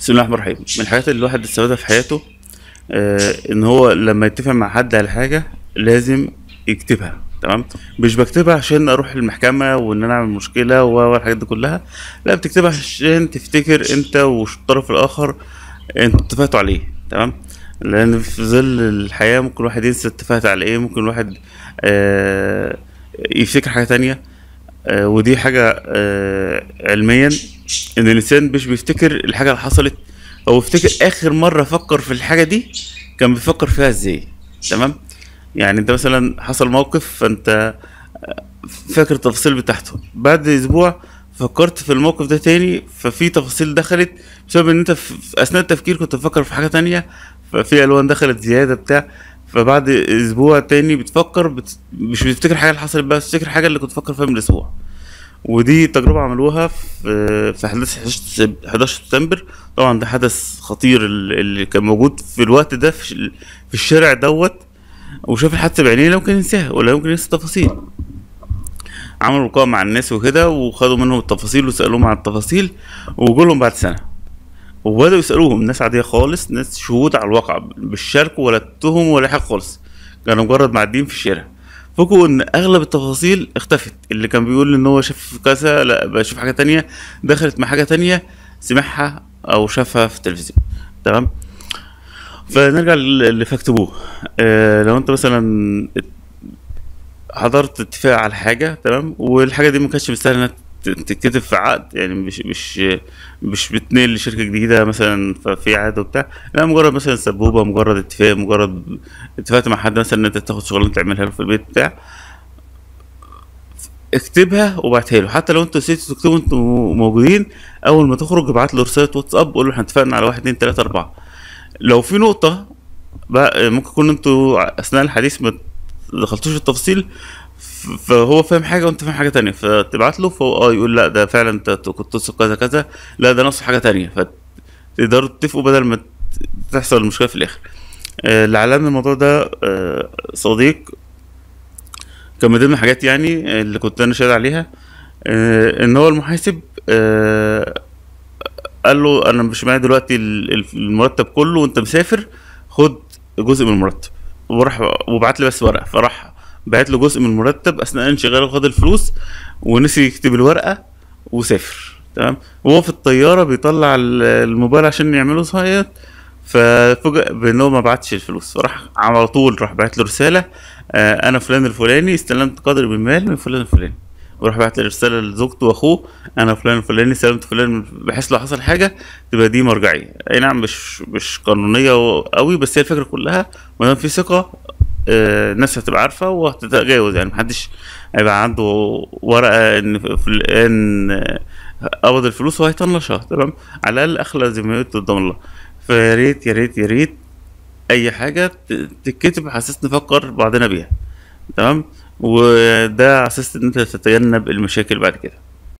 بسم الله الرحمن الرحيم من الحاجات اللي الواحد استفادها في حياته آه ان هو لما يتفق مع حد على حاجه لازم يكتبها تمام مش بكتبها عشان اروح المحكمه وان انا اعمل مشكله و- والحاجات دي كلها لا بتكتبها عشان تفتكر انت والطرف الاخر انتوا اتفقتوا عليه تمام لان في ظل الحياه ممكن الواحد ينسى اتفقت على ايه ممكن الواحد آه يفتكر حاجه تانية آه ودي حاجه آه علميا ان الانسان مش بيفتكر الحاجه اللي حصلت هو بيفتكر اخر مره فكر في الحاجه دي كان بيفكر فيها ازاي تمام يعني انت مثلا حصل موقف فانت فاكر التفاصيل بتاعته بعد اسبوع فكرت في الموقف ده تاني ففي تفاصيل دخلت بسبب ان انت في في اثناء التفكير كنت بتفكر في حاجه تانية ففي الوان دخلت زياده بتاع فبعد اسبوع تاني بتفكر بت... مش بتفتكر حاجه اللي حصلت بقى بتفتكر حاجه اللي كنت بتفكر فيها من اسبوع ودي تجربة عملوها في في حدث 11 11 سبتمبر طبعا ده حدث خطير ال- اللي كان موجود في الوقت ده في ال- في الشارع دوت وشاف الحادثة بعينيه لا يمكن ينساها ولا يمكن ينسى التفاصيل عملوا لقاء مع الناس وكده وخدوا منهم التفاصيل وسألوهم عن التفاصيل وجولهم بعد سنة وبدأوا يسألوهم ناس عادية خالص ناس شهود على الواقع مش شاركوا ولا اتهم ولا حاجة خالص كانوا مجرد معديين في الشارع فوجئوا ان اغلب التفاصيل اختفت اللي كان بيقول ان هو شاف كذا لا بقى شاف حاجة تانية دخلت مع حاجة تانية سمعها او شافها في التلفزيون تمام فنرجع لل- اللي فاكتبوه آه لو انت مثلا حضرت اتفاق على حاجه تمام والحاجه دي ما كانتش مستاهله انها ت- تتكتب في عقد يعني مش مش مش بتنقل لشركه جديده مثلا ففي عقد وبتاع لا مجرد مثلا سبوبه مجرد اتفاق مجرد اتفقت مع حد مثلا ان انت تاخد شغلانه تعملها له في البيت بتاع اكتبها وابعتها له حتى لو انتوا نسيتوا تكتبوا انتوا موجودين اول ما تخرج ابعت له رساله واتساب قول له احنا اتفقنا على واحد اتنين تلاته اربعه لو في نقطه بقى ممكن يكون انتوا اثناء الحديث ما دخلتوش في التفاصيل ف- فهو فاهم حاجه وانت فاهم حاجه تانية فتبعت له فهو اه يقول لا ده فعلا انت كنت تقصد كذا كذا لا ده ناقص حاجه تانية فتقدروا تتفقوا بدل ما ت- تحصل المشكله في الاخر آه، اللي علمني الموضوع ده آه، صديق كان من ضمن الحاجات يعني اللي كنت انا شاهد عليها آه، ان هو المحاسب آه، قال له انا مش معايا دلوقتي ال- ال- المرتب كله وانت مسافر خد جزء من المرتب وراح وبعت لي بس ورقه فراح بعت له جزء من المرتب اثناء انشغاله خد الفلوس ونسي يكتب الورقه وسافر تمام وهو في الطياره بيطلع ال- الموبايل عشان يعملوا صهيت ففوجئ بان هو ما بعتش الفلوس فراح على طول راح بعت له رساله آه انا فلان الفلاني استلمت قدر من المال من فلان الفلاني وراح بعت لي رساله لزوجته واخوه انا فلان الفلاني استلمت فلان بحيث لو حصل حاجه تبقى دي مرجعيه اي نعم مش مش قانونيه قوي بس هي الفكره كلها ما دام في ثقه آه، الناس هتبقى عارفه وهتتجاوز يعني محدش هيبقى عنده ورقه ان في ان آه، قبض الفلوس وهيطنشها تمام على الاقل اخلى زي ما قلت قدام الله فيا ريت يا ريت يا ريت اي حاجه ت- تتكتب على اساس نفكر بعضنا بيها تمام وده على اساس ان انت تتجنب المشاكل بعد كده